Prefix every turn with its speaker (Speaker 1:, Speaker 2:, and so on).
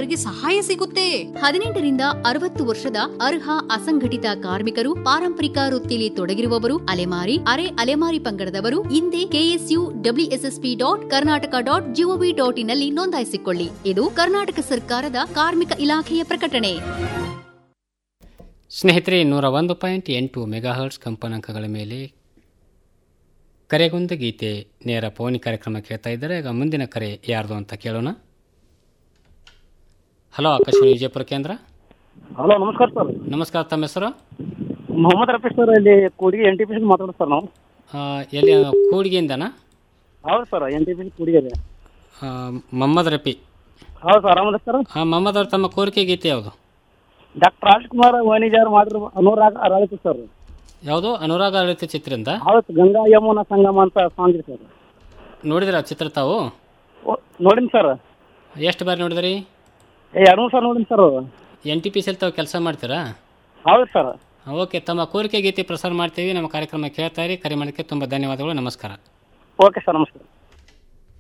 Speaker 1: ಅವರಿಗೆ ಸಹಾಯ ಸಿಗುತ್ತೆ
Speaker 2: ಹದಿನೆಂಟರಿಂದ ಅರವತ್ತು ವರ್ಷದ ಅರ್ಹ ಅಸಂಘಟಿತ ಕಾರ್ಮಿಕರು ಪಾರಂಪರಿಕ ವೃತ್ತಿಯಲ್ಲಿ ತೊಡಗಿರುವವರು ಅಲೆಮಾರಿ ಅರೆ ಅಲೆಮಾರಿ ಪಂಗಡದವರು ಹಿಂದೆ K S U W S S P dot Karnataka dot G O V dot ಇನ್ನಲ್ಲಿ ನೋಂದಾಯಿಸಿಕೊಳ್ಳಿ ಇದು ಕರ್ನಾಟಕ ಸರ್ಕಾರದ ಕಾರ್ಮಿಕ ಇಲಾಖೆಯ ಪ್ರಕಟಣೆ
Speaker 3: ಸ್ನೇಹಿತರೆ ನೂರ ಒಂದು ಪಾಯಿಂಟ್ ಎಂಟು ಮೆಗಾಹರ್ಟ್ಸ್ ಕಂಪನಾಂಕಗಳ ಮೇಲೆ ಕರೆಗೊಂದು ಗೀತೆ ನೇರ ಫೋನಿ ಕಾರ್ಯಕ್ರಮ ಕೇಳ್ತಾ ಇದ್ದಾರೆ ಈಗ ಮುಂದಿನ ಕರೆ ಯಾರ್ದು ಅಂತ ಕೇಳೋಣ ಹಲೋ ಆಕಾಶವಾಣಿ ವಿಜಯಪುರ ಕೇಂದ್ರ
Speaker 4: ಹಲೋ ನಮಸ್ಕಾರ ಸರ್
Speaker 3: ನಮಸ್ಕಾರ ತಮ್ಮ ಹೆಸರು
Speaker 4: ಮೊಹಮ್ಮದ್ ರಫಿ ಸರ್ ಇಲ್ಲಿ Kudige N T P C ಮಾತಾಡೋದು ಸರ್ ನಾವು
Speaker 3: ಆ, ಎಲ್ಲಿ ಕೂಡಿಗೆಯಿಂದನಾ
Speaker 4: ಹೌದು sir N T P C Kudige ಇದೆ
Speaker 3: ಆ, ಮೊಹಮ್ಮದ್ ರಫಿ
Speaker 4: ಹೌದು ಸರ್ ಆರಾಮದ ಸರ್
Speaker 3: ಹಾಂ ಮೊಹಮ್ಮದ್ ಅವ್ರು ತಮ್ಮ ಕೋರಿಕೆ ಗೀತೆ ಯಾವುದು
Speaker 4: ಡಾಕ್ಟರ್ ರಾಜ್ಕುಮಾರ್ ವಾಣಿಜ್ಯರು ಮಾಡಿರೋ ಅನುರಾಗ ಅರಾಳಿತು ಸರ್
Speaker 3: ಯಾವುದು ಅನುರಾಗ ಆಡಳಿತ ಚಿತ್ರದಿಂದ
Speaker 4: ಹೌದು ಗಂಗಾ ಯಮುನಾ ಸಂಗಮ ಅಂತ ಸಾಂಗ್ ಇದೆ ಸರ್
Speaker 3: ನೋಡಿದ್ರ ಚಿತ್ರ ತಾವು
Speaker 4: ನೋಡಿನಿ ಸರ್
Speaker 3: ಎಷ್ಟು ಬಾರಿ ನೋಡಿದ್ರಿ
Speaker 4: ಏ ಎರಡು ಸರ್ ನೋಡಿನಿ ಸರ್
Speaker 3: ಎನ್ ಟಿ ಪಿ ಸಿಲ್ ತಾವು ಕೆಲಸ ಮಾಡ್ತೀರಾ
Speaker 4: ಹೌದು ಸರ್
Speaker 3: ಓಕೆ ತಮ್ಮ ಕೋರಿಕೆ ಗೀತೆ ಪ್ರಸಾರ ಮಾಡ್ತೀವಿ ನಮ್ಮ ಕಾರ್ಯಕ್ರಮ ಕೇಳ್ತಾ ಇರಿ ಕರೆ ಮಾಡೋಕ್ಕೆ ತುಂಬ ಧನ್ಯವಾದಗಳು ನಮಸ್ಕಾರ
Speaker 4: ಓಕೆ ಸರ್ ನಮಸ್ಕಾರ